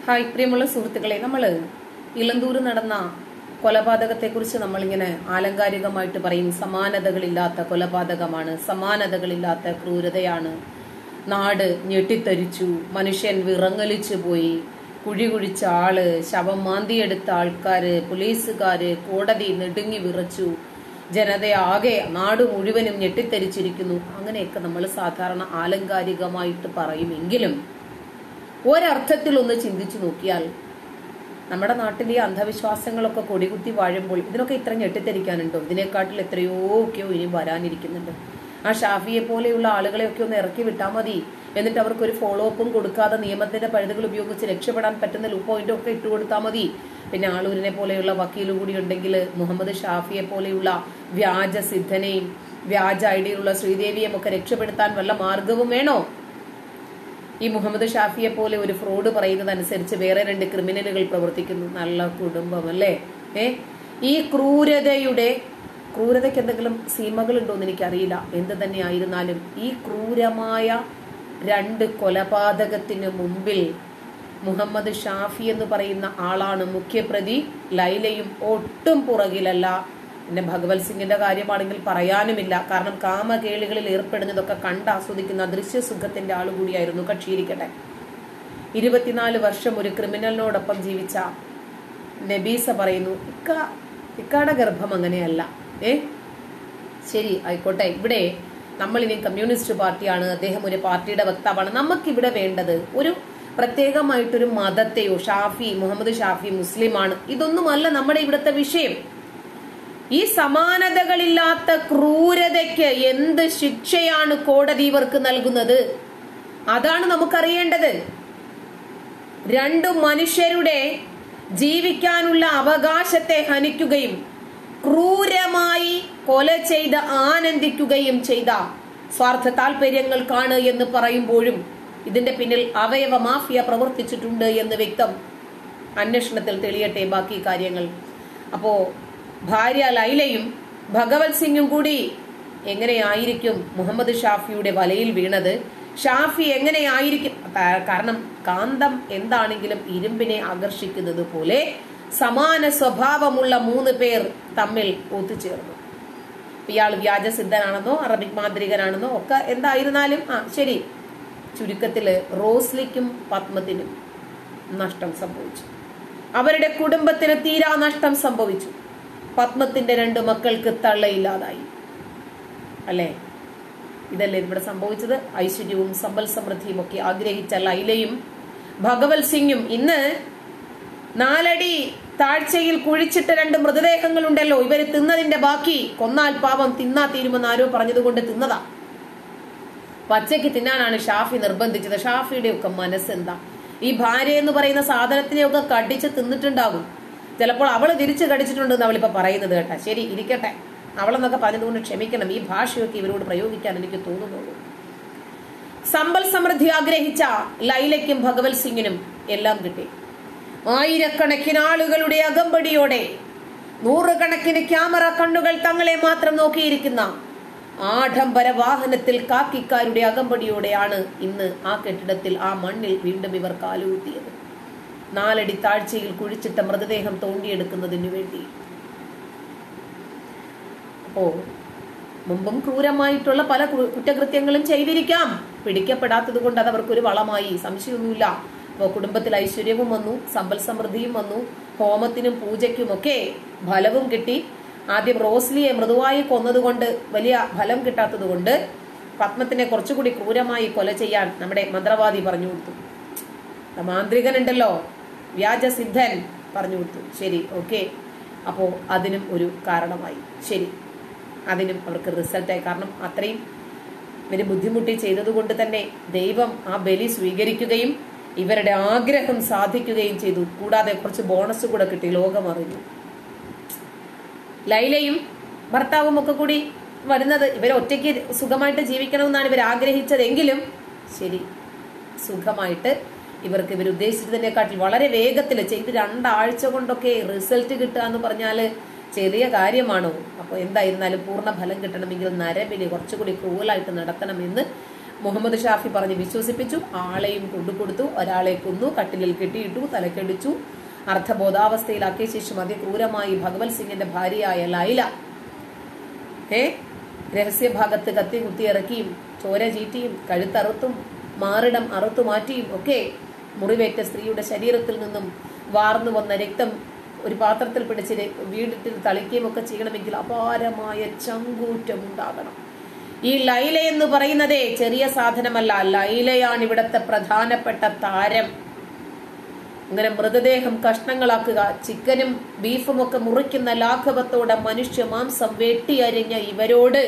Hi പ്രിയമുള്ള സുഹൃത്തുക്കളെ നമ്മൾ ഇളന്തൂർ നടന്ന കൊലപാതകത്തെക്കുറിച്ച് നമ്മളിങ്ങനെ ആലങ്കാരികമായിട്ട് പറയും സമാനതകളില്ലാത്ത കൊലപാതകമാണ് സമാനതകളില്ലാത്ത ക്രൂരതയാണ് നാട് ഞെട്ടിത്തരിച്ചു മനുഷ്യൻ വിറങ്ങലിച്ചു പോയി കുഴി കുഴിച്ച ആള് ശവം മാന്തിയെടുത്ത ആൾക്കാര് പോലീസുകാര് കോടതി നെടുങ്ങി വിറച്ചു ജനതയാകെ നാട് മുഴുവനും ഞെട്ടിത്തരിച്ചിരിക്കുന്നു അങ്ങനെയൊക്കെ നമ്മൾ സാധാരണ ആലങ്കാരികമായിട്ട് പറയുമെങ്കിലും ഒരർത്ഥത്തിൽ ഒന്ന് ചിന്തിച്ചു നോക്കിയാൽ നമ്മുടെ നാട്ടിലെ ഈ അന്ധവിശ്വാസങ്ങളൊക്കെ കൊടികുത്തി വാഴുമ്പോൾ ഇതിനൊക്കെ ഇത്ര ഞെട്ടിത്തെരിക്കാനുണ്ടോ ഇതിനെക്കാട്ടിൽ എത്രയോ ഒക്കെയോ ഇനി വരാനിരിക്കുന്നുണ്ട് ആ ഷാഫിയെ പോലെയുള്ള ആളുകളെയൊക്കെ ഒന്ന് ഇറക്കി വിട്ടാൽ മതി എന്നിട്ട് അവർക്ക് ഒരു ഫോളോ അപ്പും കൊടുക്കാതെ നിയമത്തിന്റെ പഴുതുകൾ ഉപയോഗിച്ച് രക്ഷപ്പെടാൻ പറ്റുന്ന ലൂ പോയിന്റ് ഒക്കെ ഇട്ട് കൊടുത്താൽ മതി പിന്നെ ആളൂരിനെ പോലെയുള്ള വക്കീൽ കൂടി ഉണ്ടെങ്കിൽ മുഹമ്മദ് ഷാഫിയെ പോലെയുള്ള വ്യാജ സിദ്ധനെയും വ്യാജ ഐഡിയിലുള്ള ശ്രീദേവിയും ഒക്കെ രക്ഷപ്പെടുത്താൻ വല്ല മാർഗവും വേണോ ഈ മുഹമ്മദ് ഷാഫിയെ പോലെ ഒരു ഫ്രോഡ് പറയുന്നത് അനുസരിച്ച് വേറെ രണ്ട് ക്രിമിനലുകൾ പ്രവർത്തിക്കുന്നു നല്ല കുടുംബം അല്ലേ ഏ ഈ ക്രൂരതയുടെ ക്രൂരതയ്ക്ക് എന്തെങ്കിലും സീമകളുണ്ടോ എന്ന് എനിക്കറിയില്ല എന്ത് തന്നെ ആയിരുന്നാലും ഈ ക്രൂരമായ രണ്ട് കൊലപാതകത്തിന് മുമ്പിൽ മുഹമ്മദ് ഷാഫി എന്ന് പറയുന്ന ആളാണ് മുഖ്യപ്രതി ലൈലയും ഒട്ടും പുറകിലല്ല പിന്നെ ഭഗവത് സിംഗിന്റെ കാര്യമാണെങ്കിൽ പറയാനുമില്ല കാരണം കാമകേളികളിൽ ഏർപ്പെടുന്നതൊക്കെ കണ്ട് ആസ്വദിക്കുന്ന ദൃശ്യസുഖത്തിന്റെ ആൾ കൂടിയായിരുന്നു കക്ഷിയിരിക്കട്ടെ ഇരുപത്തിനാല് വർഷം ഒരു ക്രിമിനലിനോടൊപ്പം ജീവിച്ച നബീസ പറയുന്നു ഇക്ക ഇക്കാടെ ഗർഭം അങ്ങനെയല്ല ഏ ശരി ആയിക്കോട്ടെ ഇവിടെ നമ്മൾ ഇനി കമ്മ്യൂണിസ്റ്റ് പാർട്ടിയാണ് അദ്ദേഹം ഒരു പാർട്ടിയുടെ വക്താവാണ് നമുക്കിവിടെ വേണ്ടത് ഒരു പ്രത്യേകമായിട്ടൊരു മതത്തെയോ ഷാഫി മുഹമ്മദ് ഷാഫി മുസ്ലിമാണ് ഇതൊന്നുമല്ല നമ്മുടെ ഇവിടുത്തെ വിഷയം ഈ സമാനതകളില്ലാത്ത ക്രൂരതയ്ക്ക് എന്ത് ശിക്ഷയാണ് കോടതി ഇവർക്ക് നൽകുന്നത് അതാണ് നമുക്കറിയേണ്ടത് രണ്ടു മനുഷ്യരുടെ ജീവിക്കാനുള്ള അവകാശത്തെ ഹനിക്കുകയും ക്രൂരമായി കൊല ചെയ്ത് ആനന്ദിക്കുകയും ചെയ്ത സ്വാർത്ഥ താല്പര്യങ്ങൾക്കാണ് എന്ന് പറയുമ്പോഴും ഇതിന്റെ പിന്നിൽ അവയവ മാഫിയ പ്രവർത്തിച്ചിട്ടുണ്ട് എന്ന് വ്യക്തം അന്വേഷണത്തിൽ തെളിയട്ടെ ബാക്കി കാര്യങ്ങൾ അപ്പോ ഭാര്യ ലൈലയും ഭഗവത് സിംഗും കൂടി എങ്ങനെയായിരിക്കും മുഹമ്മദ് ഷാഫിയുടെ വലയിൽ വീണത് ഷാഫി എങ്ങനെയായിരിക്കും കാരണം കാന്തം എന്താണെങ്കിലും ഇരുമ്പിനെ ആകർഷിക്കുന്നത് പോലെ സമാന സ്വഭാവമുള്ള മൂന്ന് പേർ തമ്മിൽ ഒത്തുചേർന്നു ഇയാൾ വ്യാജസിദ്ധനാണെന്നോ അറബിക് മാന്ത്രികനാണെന്നോ ഒക്കെ എന്തായിരുന്നാലും ആ ശരി ചുരുക്കത്തില് റോസ്ലിക്കും പത്മത്തിനും നഷ്ടം സംഭവിച്ചു അവരുടെ കുടുംബത്തിന് തീരാ നഷ്ടം സംഭവിച്ചു പത്മത്തിന്റെ രണ്ട് മക്കൾക്ക് തള്ളയില്ലാതായി അല്ലേ ഇതല്ലേ ഇവിടെ സംഭവിച്ചത് ഐശ്വര്യവും സമ്പൽ സമൃദ്ധിയും ഒക്കെ ആഗ്രഹിച്ച ലൈലയും ഭഗവത് സിംഗും ഇന്ന് നാലടി താഴ്ചയിൽ കുഴിച്ചിട്ട രണ്ട് മൃതദേഹങ്ങളുണ്ടല്ലോ ഇവര് തിന്നതിന്റെ ബാക്കി കൊന്നാൽ പാവം തിന്നാ തീരുമെന്ന് ആരോ പറഞ്ഞതുകൊണ്ട് തിന്നതാ പച്ചയ്ക്ക് തിന്നാനാണ് ഷാഫി നിർബന്ധിച്ചത് ഷാഫിയുടെ ഒക്കെ മനസ്സെന്താ ഈ ഭാര്യ എന്ന് പറയുന്ന സാധനത്തിനെയൊക്കെ കടിച്ച് തിന്നിട്ടുണ്ടാകും ചിലപ്പോൾ അവള് തിരിച്ചു കടിച്ചിട്ടുണ്ടെന്ന് അവളിപ്പോ പറയുന്നത് കേട്ടാ ശരി ഇരിക്കട്ടെ അവളെന്നൊക്കെ പറഞ്ഞതുകൊണ്ട് ക്ഷമിക്കണം ഈ ഭാഷയൊക്കെ ഇവരോട് പ്രയോഗിക്കാൻ എനിക്ക് തോന്നുന്നുള്ളൂ സമ്പൽ സമൃദ്ധി ആഗ്രഹിച്ച ലൈലയ്ക്കും ഭഗവത് സിംഗിനും എല്ലാം കിട്ടി ആയിരക്കണക്കിന് ആളുകളുടെ അകമ്പടിയോടെ നൂറുകണക്കിന് ക്യാമറ കണ്ണുകൾ തങ്ങളെ മാത്രം നോക്കിയിരിക്കുന്ന ആഡംബര വാഹനത്തിൽ കാക്കിക്കാരുടെ അകമ്പടിയോടെയാണ് ഇന്ന് ആ കെട്ടിടത്തിൽ ആ മണ്ണിൽ വീണ്ടും ഇവർ കാലുകുത്തിയത് നാലടി താഴ്ചയിൽ കുഴിച്ചിട്ട മൃതദേഹം തോണ്ടിയെടുക്കുന്നതിനു വേണ്ടി അപ്പോ മുമ്പും ക്രൂരമായിട്ടുള്ള പല കുറ്റകൃത്യങ്ങളും ചെയ്തിരിക്കാം പിടിക്കപ്പെടാത്തത് കൊണ്ട് അത് അവർക്കൊരു വളമായി സംശയമൊന്നുമില്ല അപ്പോൾ കുടുംബത്തിൽ ഐശ്വര്യവും വന്നു സമ്പൽ സമൃദ്ധിയും വന്നു ഹോമത്തിനും പൂജയ്ക്കും ഒക്കെ ഫലവും കിട്ടി ആദ്യം റോസ്ലിയെ മൃദുവായി കൊന്നതുകൊണ്ട് വലിയ ഫലം കിട്ടാത്തത് കൊണ്ട് പത്മത്തിനെ കുറച്ചുകൂടി ക്രൂരമായി കൊല ചെയ്യാൻ നമ്മുടെ മന്ത്രവാദി പറഞ്ഞു കൊടുത്തു മാന്ത്രികനുണ്ടല്ലോ വ്യാജസിദ്ധൻ പറഞ്ഞു കൊടുത്തു ശരി ഓക്കെ അപ്പോ അതിനും ഒരു കാരണമായി ശരി അതിനും അവർക്ക് റിസൾട്ടായി കാരണം അത്രയും ഇവര് ബുദ്ധിമുട്ടി ചെയ്തതുകൊണ്ട് തന്നെ ദൈവം ആ ബലി സ്വീകരിക്കുകയും ഇവരുടെ ആഗ്രഹം സാധിക്കുകയും ചെയ്തു കൂടാതെ കുറച്ച് ബോണസ് കൂടെ കിട്ടി ലോകം അറിഞ്ഞു ലൈലയും ഭർത്താവും ഒക്കെ കൂടി വരുന്നത് ഇവർ ഒറ്റയ്ക്ക് സുഖമായിട്ട് ജീവിക്കണമെന്നാണ് ഇവർ ആഗ്രഹിച്ചതെങ്കിലും ശരി സുഖമായിട്ട് ഇവർക്ക് ഇവർ ഉദ്ദേശിച്ചതിനെക്കാട്ടിൽ വളരെ വേഗത്തിൽ ചെയ്ത് രണ്ടാഴ്ച കൊണ്ടൊക്കെ റിസൾട്ട് കിട്ടുക എന്ന് പറഞ്ഞാൽ ചെറിയ കാര്യമാണോ അപ്പോൾ എന്തായിരുന്നാലും പൂർണ്ണ ഫലം കിട്ടണമെങ്കിൽ നരബലി കുറച്ചുകൂടി ക്രൂവലായിട്ട് നടത്തണമെന്ന് മുഹമ്മദ് ഷാഫി പറഞ്ഞ് വിശ്വസിപ്പിച്ചു ആളെയും കൊണ്ടുകൊടുത്തു ഒരാളെ കൊന്നു കട്ടിലിൽ കെട്ടിയിട്ടു തലക്കടിച്ചു അർത്ഥബോധാവസ്ഥയിലാക്കിയ ശേഷം അതിക്രൂരമായി ഭഗവത് സിംഗിന്റെ ഭാര്യയായ ലൈല ഏ രഹസ്യഭാഗത്ത് കത്തി കുത്തിയിറക്കിയും ചോര ചീറ്റിയും കഴുത്തറുത്തും മാറിടം അറുത്തു മാറ്റിയും ഒക്കെ മുറിവേറ്റ സ്ത്രീയുടെ ശരീരത്തിൽ നിന്നും വാർന്നു വന്ന രക്തം ഒരു പാത്രത്തിൽ പിടിച്ച് ര- വീടിട്ട് തളിക്കുകയും ഒക്കെ ചെയ്യണമെങ്കിൽ അപാരമായ ചങ്കൂറ്റം ഉണ്ടാകണം ഈ ലൈല എന്ന് പറയുന്നതേ ചെറിയ സാധനമല്ല ലൈലയാണ് ഇവിടത്തെ പ്രധാനപ്പെട്ട താരം അങ്ങനെ മൃതദേഹം കഷ്ണങ്ങളാക്കുക ചിക്കനും ബീഫും ഒക്കെ മുറിക്കുന്ന ലാഘവത്തോടെ മനുഷ്യ മാംസം വെട്ടിയരിഞ്ഞ ഇവരോട്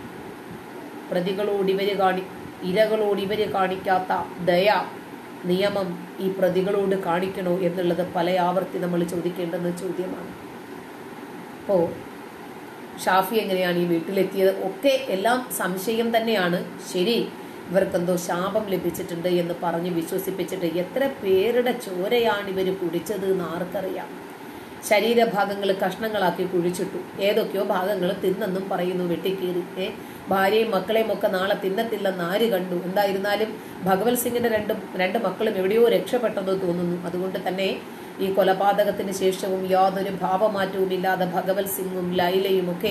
പ്രതികളോട് ഇവര് കാണി ഇരകളോട് ഇവര് കാണിക്കാത്ത ദയ നിയമം ഈ പ്രതികളോട് കാണിക്കണോ എന്നുള്ളത് പല ആവർത്തി നമ്മൾ ചോദിക്കേണ്ടുന്ന ചോദ്യമാണ് അപ്പോ ഷാഫി എങ്ങനെയാണ് ഈ വീട്ടിലെത്തിയത് ഒക്കെ എല്ലാം സംശയം തന്നെയാണ് ശരി ഇവർക്കെന്തോ ശാപം ലഭിച്ചിട്ടുണ്ട് എന്ന് പറഞ്ഞ് വിശ്വസിപ്പിച്ചിട്ട് എത്ര പേരുടെ ചോരയാണ് ഇവർ കുടിച്ചത് എന്ന് ആർക്കറിയാം ശരീരഭാഗങ്ങൾ കഷ്ണങ്ങളാക്കി കുഴിച്ചിട്ടു ഏതൊക്കെയോ ഭാഗങ്ങൾ തിന്നെന്നും പറയുന്നു വെട്ടിക്കീറി ഏ ഭാര്യയും മക്കളെയും ഒക്കെ നാളെ തിന്നത്തില്ലെന്ന് ആര് കണ്ടു എന്തായിരുന്നാലും ഭഗവത് സിംഗിന്റെ രണ്ട് രണ്ട് മക്കളും എവിടെയോ രക്ഷപ്പെട്ടെന്ന് തോന്നുന്നു അതുകൊണ്ട് തന്നെ ഈ കൊലപാതകത്തിന് ശേഷവും യാതൊരു ഭാവമാറ്റവും ഇല്ലാതെ ഭഗവത് സിംഗും ലൈലയും ഒക്കെ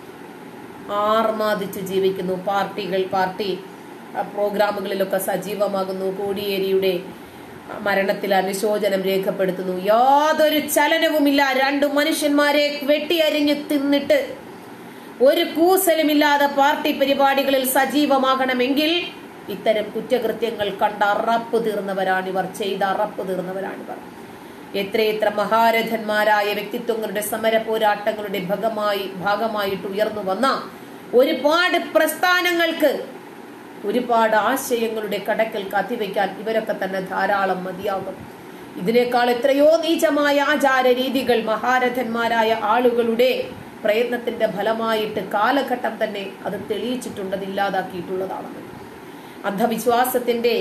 ആർമാദിച്ച് ജീവിക്കുന്നു പാർട്ടികൾ പാർട്ടി ആ, പ്രോഗ്രാമുകളിലൊക്കെ സജീവമാകുന്നു കോടിയേരിയുടെ മരണത്തിൽ അനുശോചനം രേഖപ്പെടുത്തുന്നു യാതൊരു ചലനവുമില്ല രണ്ടു മനുഷ്യന്മാരെ വെട്ടിയരിഞ്ഞ് തിന്നിട്ട് ഒരു കൂസലുമില്ലാതെ പാർട്ടി പരിപാടികളിൽ സജീവമാകണമെങ്കിൽ ഇത്തരം കുറ്റകൃത്യങ്ങൾ കണ്ട അറപ്പ് തീർന്നവരാണിവർ ചെയ്ത അറപ്പ് തീർന്നവരാണിവർ എത്രയെത്ര മഹാരഥന്മാരായ വ്യക്തിത്വങ്ങളുടെ സമര പോരാട്ടങ്ങളുടെ ഭാഗമായി ഭാഗമായിട്ട് ഉയർന്നു വന്ന ഒരുപാട് പ്രസ്ഥാനങ്ങൾക്ക് ഒരുപാട് ആശയങ്ങളുടെ കടക്കൽ കത്തിവെക്കാൻ ഇവരൊക്കെ തന്നെ ധാരാളം മതിയാകും ഇതിനേക്കാൾ എത്രയോ നീചമായ ആചാര രീതികൾ മഹാരഥന്മാരായ ആളുകളുടെ പ്രയത്നത്തിന്റെ ഫലമായിട്ട് കാലഘട്ടം തന്നെ അത് തെളിയിച്ചിട്ടുണ്ട് അത് ഇല്ലാതാക്കിയിട്ടുള്ളതാണെന്ന് അന്ധവിശ്വാസത്തിന്റെ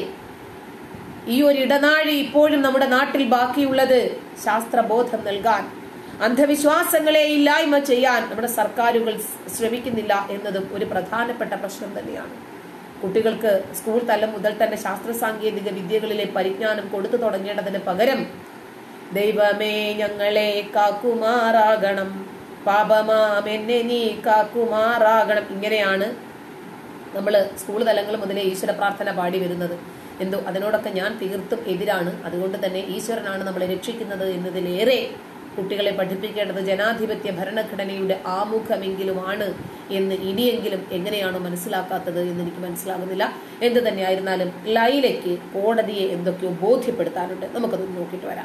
ഈ ഒരു ഇടനാഴി ഇപ്പോഴും നമ്മുടെ നാട്ടിൽ ബാക്കിയുള്ളത് ശാസ്ത്രബോധം നൽകാൻ അന്ധവിശ്വാസങ്ങളെ ഇല്ലായ്മ ചെയ്യാൻ നമ്മുടെ സർക്കാരുകൾ ശ്രമിക്കുന്നില്ല എന്നതും ഒരു പ്രധാനപ്പെട്ട പ്രശ്നം തന്നെയാണ് കുട്ടികൾക്ക് സ്കൂൾ തലം മുതൽ തന്നെ ശാസ്ത്ര സാങ്കേതിക വിദ്യകളിലെ പരിജ്ഞാനം കൊടുത്തു തുടങ്ങേണ്ടതിന് പകരം ദൈവമേ ഞങ്ങളെ കാക്കുമാറാകണം പാപമാം എന്നെ നീ കാക്കുമാറാകണം ഇങ്ങനെയാണ് നമ്മൾ സ്കൂൾ തലങ്ങൾ മുതലേ ഈശ്വര പ്രാർത്ഥന പാടി വരുന്നത് എന്തോ അതിനോടൊക്കെ ഞാൻ തീർത്തും എതിരാണ് അതുകൊണ്ട് തന്നെ ഈശ്വരനാണ് നമ്മളെ രക്ഷിക്കുന്നത് എന്നതിലേറെ കുട്ടികളെ പഠിപ്പിക്കേണ്ടത് ജനാധിപത്യ ഭരണഘടനയുടെ ആമുഖമെങ്കിലുമാണ് എന്ന് ഇനിയെങ്കിലും എങ്ങനെയാണ് മനസ്സിലാക്കാത്തത് എന്ന് എനിക്ക് മനസ്സിലാകുന്നില്ല എന്ത് തന്നെയായിരുന്നാലും ലൈലയ്ക്ക് കോടതിയെ എന്തൊക്കെയോ ബോധ്യപ്പെടുത്താനുണ്ട് നമുക്കത് നോക്കിയിട്ട് വരാം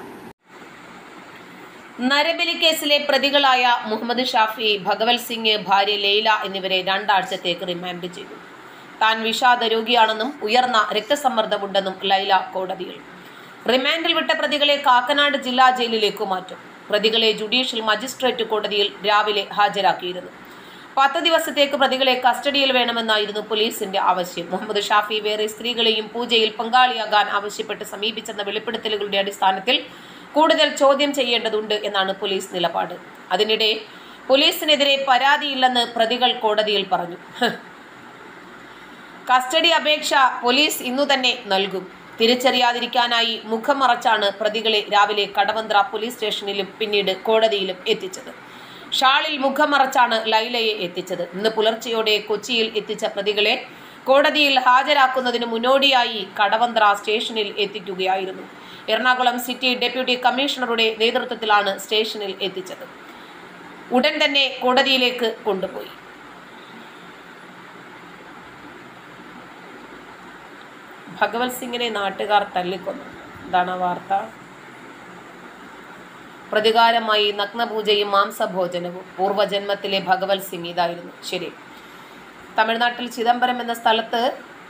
നരബലി കേസിലെ പ്രതികളായ മുഹമ്മദ് ഷാഫി ഭഗവത് സിംഗ് ഭാര്യ ലൈല എന്നിവരെ രണ്ടാഴ്ചത്തേക്ക് റിമാൻഡ് ചെയ്തു താൻ വിഷാദ രോഗിയാണെന്നും ഉയർന്ന രക്തസമ്മർദ്ദമുണ്ടെന്നും ലൈല കോടതിയിൽ റിമാൻഡിൽ വിട്ട പ്രതികളെ കാക്കനാട് ജില്ലാ ജയിലിലേക്ക് മാറ്റും പ്രതികളെ ജുഡീഷ്യൽ മജിസ്ട്രേറ്റ് കോടതിയിൽ രാവിലെ ഹാജരാക്കിയിരുന്നു പത്ത് ദിവസത്തേക്ക് പ്രതികളെ കസ്റ്റഡിയിൽ വേണമെന്നായിരുന്നു പോലീസിന്റെ ആവശ്യം മുഹമ്മദ് ഷാഫി വേറെ സ്ത്രീകളെയും പൂജയിൽ പങ്കാളിയാകാൻ ആവശ്യപ്പെട്ട് സമീപിച്ചെന്ന വെളിപ്പെടുത്തലുകളുടെ അടിസ്ഥാനത്തിൽ കൂടുതൽ ചോദ്യം ചെയ്യേണ്ടതുണ്ട് എന്നാണ് പോലീസ് നിലപാട് അതിനിടെ പോലീസിനെതിരെ പരാതിയില്ലെന്ന് പ്രതികൾ കോടതിയിൽ പറഞ്ഞു ഹ്. കസ്റ്റഡി അപേക്ഷ പോലീസ് ഇന്നു തന്നെ നൽകും തിരിച്ചറിയാതിരിക്കാനായി മുഖം മറച്ചാണ് പ്രതികളെ രാവിലെ കടവന്ത്ര പോലീസ് സ്റ്റേഷനിലും പിന്നീട് കോടതിയിലും എത്തിച്ചത് ഷാളിൽ മുഖം മറച്ചാണ് ലൈലയെ എത്തിച്ചത് ഇന്ന് പുലർച്ചെയോടെ കൊച്ചിയിൽ എത്തിച്ച പ്രതികളെ കോടതിയിൽ ഹാജരാക്കുന്നതിന് മുന്നോടിയായി കടവന്ത്ര സ്റ്റേഷനിൽ എത്തിക്കുകയായിരുന്നു എറണാകുളം സിറ്റി ഡെപ്യൂട്ടി കമ്മീഷണറുടെ നേതൃത്വത്തിലാണ് സ്റ്റേഷനിൽ എത്തിച്ചത് ഉടൻ തന്നെ കോടതിയിലേക്ക് കൊണ്ടുപോയി ഭഗവത് സിംഗിനെ നാട്ടുകാർ തല്ലിക്കൊന്നു എന്താണ് ആ വാർത്ത പ്രതികാരമായി നഗ്നപൂജയും മാംസഭോജനവും പൂർവ്വജന്മത്തിലെ ഭഗവത് സിംഗ് ഇതായിരുന്നു ശരി തമിഴ്നാട്ടിൽ ചിദംബരം എന്ന സ്ഥലത്ത്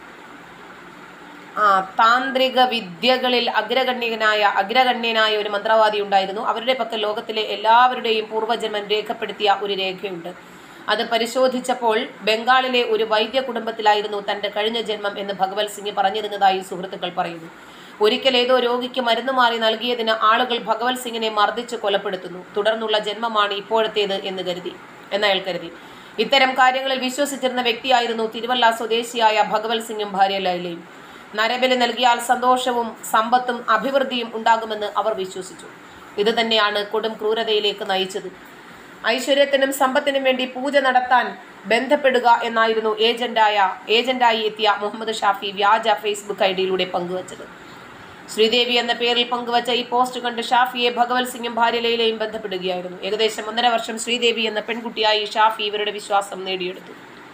ആ താന്ത്രിക വിദ്യകളിൽ അഗ്രഗണ്യനായ അഗ്രഗണ്യനായ ഒരു മന്ത്രവാദി ഉണ്ടായിരുന്നു അവരുടെ പക്കൽ ലോകത്തിലെ എല്ലാവരുടെയും പൂർവ്വജന്മം രേഖപ്പെടുത്തിയ ഒരു രേഖയുണ്ട് അത് പരിശോധിച്ചപ്പോൾ ബംഗാളിലെ ഒരു വൈദ്യ കുടുംബത്തിലായിരുന്നു തന്റെ കഴിഞ്ഞ ജന്മം എന്ന് ഭഗവത് സിംഗ് പറഞ്ഞിരുന്നതായി സുഹൃത്തുക്കൾ പറയുന്നു ഒരിക്കൽ ഏതോ രോഗിക്ക് മരുന്ന് മാറി നൽകിയതിന് ആളുകൾ ഭഗവത് സിംഗിനെ മർദ്ദിച്ച് കൊലപ്പെടുത്തുന്നു തുടർന്നുള്ള ജന്മമാണ് ഇപ്പോഴത്തേത് എന്ന് കരുതി എന്നയാൾ കരുതി ഇത്തരം കാര്യങ്ങളിൽ വിശ്വസിച്ചിരുന്ന വ്യക്തിയായിരുന്നു തിരുവല്ല സ്വദേശിയായ ഭഗവത് സിംഗും ഭാര്യ ലൈലയും നരബലി നൽകിയാൽ സന്തോഷവും സമ്പത്തും അഭിവൃദ്ധിയും ഉണ്ടാകുമെന്ന് അവർ വിശ്വസിച്ചു ഇത് തന്നെയാണ് കൊടും ക്രൂരതയിലേക്ക് നയിച്ചത് ഐശ്വര്യത്തിനും സമ്പത്തിനും വേണ്ടി പൂജ നടത്താൻ ബന്ധപ്പെടുക എന്നായിരുന്നു ഏജന്റായ ഏജന്റായി എത്തിയ മുഹമ്മദ് ഷാഫി വ്യാജ ഫേസ്ബുക്ക് ഐ ഡിയിലൂടെ പങ്കുവച്ചത് ശ്രീദേവി എന്ന പേരിൽ പങ്കുവച്ച ഈ പോസ്റ്റ് കണ്ട് ഷാഫിയെ ഭഗവത് സിംഗും ഭാര്യ ലൈലയും ബന്ധപ്പെടുകയായിരുന്നു ഏകദേശം ഒന്നര വർഷം ശ്രീദേവി എന്ന പെൺകുട്ടിയായി ഷാഫി ഇവരുടെ വിശ്വാസം നേടിയെടുത്തു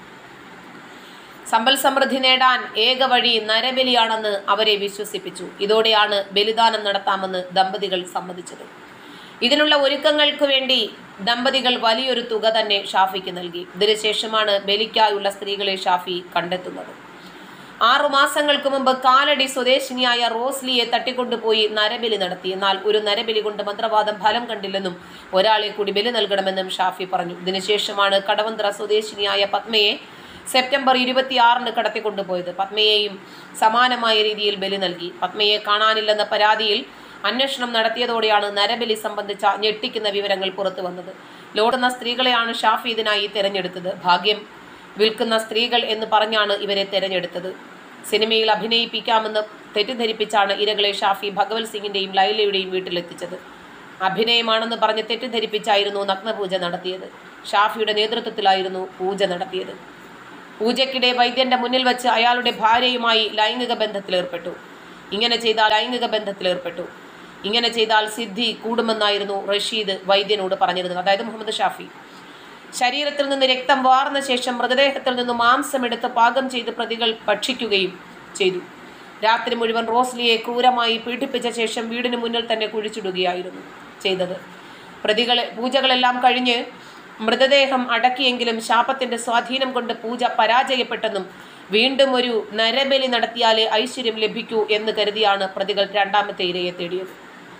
സമ്പൽ സമൃദ്ധി നേടാൻ ഏക വഴി നരബലിയാണെന്ന് അവരെ വിശ്വസിപ്പിച്ചു ഇതോടെയാണ് ബലിദാനം നടത്താമെന്ന് ദമ്പതികൾ സമ്മതിച്ചത് ഇതിനുള്ള ഒരുക്കങ്ങൾക്ക് വേണ്ടി ദമ്പതികൾ വലിയൊരു തുക തന്നെ ഷാഫിക്ക് നൽകി ഇതിനുശേഷമാണ് ബലിക്കായുള്ള സ്ത്രീകളെ ഷാഫി കണ്ടെത്തുന്നത് ആറു മാസങ്ങൾക്ക് മുമ്പ് കാലടി സ്വദേശിനിയായ റോസ്ലിയെ തട്ടിക്കൊണ്ടുപോയി നരബലി നടത്തി എന്നാൽ ഒരു നരബലി കൊണ്ട് മന്ത്രവാദം ഫലം കണ്ടില്ലെന്നും ഒരാളെ കൂടി ബലി നൽകണമെന്നും ഷാഫി പറഞ്ഞു ഇതിനുശേഷമാണ് കടവന്ത്ര സ്വദേശിനിയായ പത്മയെ സെപ്റ്റംബർ ഇരുപത്തിയാറിന് കടത്തിക്കൊണ്ടുപോയത് പത്മയെയും സമാനമായ രീതിയിൽ ബലി നൽകി പത്മയെ കാണാനില്ലെന്ന പരാതിയിൽ അന്വേഷണം നടത്തിയതോടെയാണ് നരബലി സംബന്ധിച്ച ഞെട്ടിക്കുന്ന വിവരങ്ങൾ പുറത്തു വന്നത് ലോടുന്ന സ്ത്രീകളെയാണ് ഷാഫി ഇതിനായി തെരഞ്ഞെടുത്തത് ഭാഗ്യം വിൽക്കുന്ന സ്ത്രീകൾ എന്ന് പറഞ്ഞാണ് ഇവരെ തെരഞ്ഞെടുത്തത് സിനിമയിൽ അഭിനയിപ്പിക്കാമെന്ന് തെറ്റിദ്ധരിപ്പിച്ചാണ് ഇരകളെ ഷാഫി ഭഗവത് സിംഗിന്റെയും ലൈലയുടെയും വീട്ടിലെത്തിച്ചത് അഭിനയമാണെന്ന് പറഞ്ഞ് തെറ്റിദ്ധരിപ്പിച്ചായിരുന്നു നഗ്നപൂജ നടത്തിയത് ഷാഫിയുടെ നേതൃത്വത്തിലായിരുന്നു പൂജ നടത്തിയത് പൂജയ്ക്കിടെ വൈദ്യന്റെ മുന്നിൽ വെച്ച് അയാളുടെ ഭാര്യയുമായി ലൈംഗിക ബന്ധത്തിലേർപ്പെട്ടു ഇങ്ങനെ ചെയ്താൽ ലൈംഗിക ബന്ധത്തിലേർപ്പെട്ടു ഇങ്ങനെ ചെയ്താൽ സിദ്ധി കൂടുമെന്നായിരുന്നു റഷീദ് വൈദ്യനോട് പറഞ്ഞിരുന്നത് അതായത് മുഹമ്മദ് ഷാഫി ശരീരത്തിൽ നിന്ന് രക്തം വാർന്ന ശേഷം മൃതദേഹത്തിൽ നിന്ന് മാംസമെടുത്ത് പാകം ചെയ്ത് പ്രതികൾ ഭക്ഷിക്കുകയും ചെയ്തു രാത്രി മുഴുവൻ റോസ്ലിയെ ക്രൂരമായി പീഡിപ്പിച്ച ശേഷം വീടിന് മുന്നിൽ തന്നെ കുഴിച്ചിടുകയായിരുന്നു ചെയ്തത് പ്രതികളെ പൂജകളെല്ലാം കഴിഞ്ഞ് മൃതദേഹം അടക്കിയെങ്കിലും ശാപത്തിന്റെ സ്വാധീനം കൊണ്ട് പൂജ പരാജയപ്പെട്ടെന്നും വീണ്ടും ഒരു നരബലി നടത്തിയാലേ ഐശ്വര്യം ലഭിക്കൂ എന്ന് കരുതിയാണ് പ്രതികൾ രണ്ടാമത്തെ ഇരയെ തേടിയത്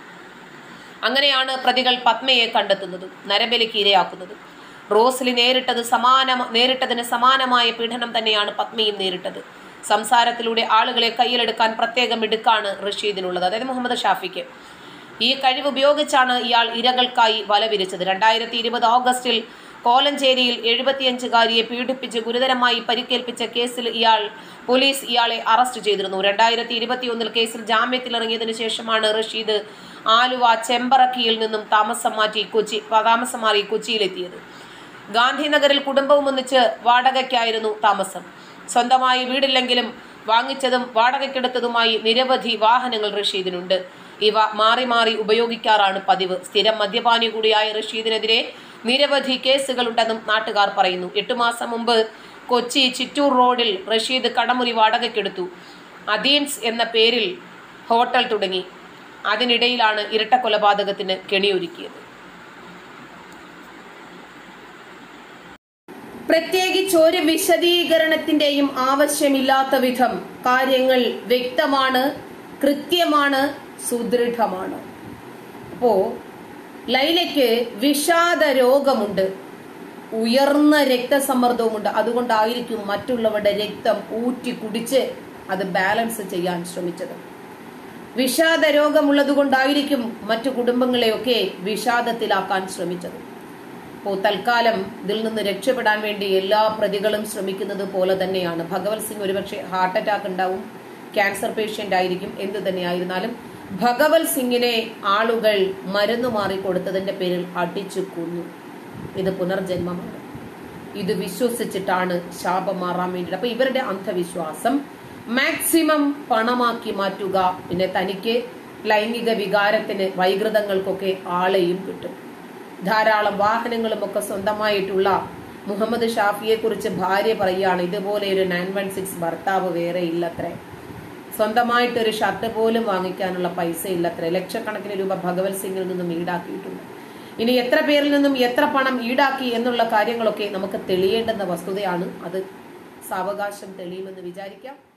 അങ്ങനെയാണ് പ്രതികൾ പത്മയെ കണ്ടെത്തുന്നതും നരബലിക്ക് ഇരയാക്കുന്നതും റോസ്ലി നേരിട്ടത് സമാന നേരിട്ടതിന് സമാനമായ പീഡനം തന്നെയാണ് പത്മയും നേരിട്ടത് സംസാരത്തിലൂടെ ആളുകളെ കയ്യിലെടുക്കാൻ പ്രത്യേകം മിടുക്കാണ് റഷീദിനുള്ളത് അതായത് മുഹമ്മദ് ഷാഫിക്ക് ഈ കഴിവ് ഉപയോഗിച്ചാണ് ഇയാൾ ഇരകൾക്കായി വല വിരിച്ചത് രണ്ടായിരത്തി ഇരുപത് ഓഗസ്റ്റിൽ കോലഞ്ചേരിയിൽ എഴുപത്തിയഞ്ചുകാരിയെ പീഡിപ്പിച്ച് ഗുരുതരമായി പരിക്കേൽപ്പിച്ച കേസിൽ ഇയാൾ പോലീസ് ഇയാളെ അറസ്റ്റ് ചെയ്തിരുന്നു രണ്ടായിരത്തി ഇരുപത്തിയൊന്നിൽ കേസിൽ ജാമ്യത്തിലിറങ്ങിയതിനു ശേഷമാണ് റഷീദ് ആലുവ ചെമ്പറക്കിയിൽ നിന്നും താമസം മാറ്റി കൊച്ചി താമസം മാറി കൊച്ചിയിലെത്തിയത് ഗാന്ധിനഗറിൽ കുടുംബവും ഒന്നിച്ച് വാടകയ്ക്കായിരുന്നു താമസം സ്വന്തമായി വീടില്ലെങ്കിലും വാങ്ങിച്ചതും വാടകയ്ക്കെടുത്തതുമായി നിരവധി വാഹനങ്ങൾ റഷീദിനുണ്ട് ഇവ മാറി മാറി ഉപയോഗിക്കാറാണ് പതിവ് സ്ഥിരം മദ്യപാനി കൂടിയായ റഷീദിനെതിരെ നിരവധി കേസുകളുണ്ടെന്നും നാട്ടുകാർ പറയുന്നു എട്ടു മാസം മുമ്പ് കൊച്ചി ചിറ്റൂർ റോഡിൽ റഷീദ് കടമുറി വാടകയ്ക്കെടുത്തു അദീൻസ് എന്ന പേരിൽ ഹോട്ടൽ തുടങ്ങി അതിനിടയിലാണ് ഇരട്ട കൊലപാതകത്തിന് കെണിയൊരുക്കിയത് പ്രത്യേകിച്ച് ഒരു വിശദീകരണത്തിന്റെയും ആവശ്യമില്ലാത്ത വിധം കാര്യങ്ങൾ വ്യക്തമാണ് കൃത്യമാണ് സുദൃഢമാണ് അപ്പോ ലൈലയ്ക്ക് വിഷാദ രോഗമുണ്ട് ഉയർന്ന രക്തസമ്മർദ്ദവുമുണ്ട് അതുകൊണ്ടായിരിക്കും മറ്റുള്ളവരുടെ രക്തം ഊറ്റി കുടിച്ച് അത് ബാലൻസ് ചെയ്യാൻ ശ്രമിച്ചത് വിഷാദ രോഗമുള്ളത് കൊണ്ടായിരിക്കും മറ്റു കുടുംബങ്ങളെയൊക്കെ വിഷാദത്തിലാക്കാൻ ശ്രമിച്ചത് അപ്പോൾ തൽക്കാലം ഇതിൽ നിന്ന് രക്ഷപ്പെടാൻ വേണ്ടി എല്ലാ പ്രതികളും ശ്രമിക്കുന്നത് പോലെ തന്നെയാണ് ഭഗവത് സിംഗ് ഒരുപക്ഷെ ഹാർട്ട് അറ്റാക്ക് ഉണ്ടാവും ക്യാൻസർ പേഷ്യന്റ് ആയിരിക്കും എന്ത് തന്നെയായിരുന്നാലും ഭഗവത് സിംഗിനെ ആളുകൾ മരുന്ന് മാറി കൊടുത്തതിന്റെ പേരിൽ അടിച്ചു കൊന്നു ഇത് പുനർജന്മമാണ് ഇത് വിശ്വസിച്ചിട്ടാണ് ശാപം മാറാൻ വേണ്ടിയിട്ട് അപ്പൊ ഇവരുടെ അന്ധവിശ്വാസം മാക്സിമം പണമാക്കി മാറ്റുക പിന്നെ തനിക്ക് ലൈംഗിക വികാരത്തിന് വൈകൃതങ്ങൾക്കൊക്കെ ആളെയും കിട്ടും ധാരാളം വാഹനങ്ങളും ഒക്കെ സ്വന്തമായിട്ടുള്ള മുഹമ്മദ് ഷാഫിയെ കുറിച്ച് ഭാര്യ പറയുകയാണ് ഇതുപോലെ ഒരു നയൻ വൺ സിക്സ് ഭർത്താവ് വേറെ ഇല്ലത്രേ സ്വന്തമായിട്ടൊരു ഷർട്ട് പോലും വാങ്ങിക്കാനുള്ള പൈസ ഇല്ലത്രേ ലക്ഷക്കണക്കിന് രൂപ ഭഗവത് സിംഗിൽ നിന്നും ഈടാക്കിയിട്ടുണ്ട് ഇനി എത്ര പേരിൽ നിന്നും എത്ര പണം ഈടാക്കി എന്നുള്ള കാര്യങ്ങളൊക്കെ നമുക്ക് തെളിയേണ്ടുന്ന വസ്തുതയാണ് അത് സാവകാശം തെളിയുമെന്ന് വിചാരിക്കാം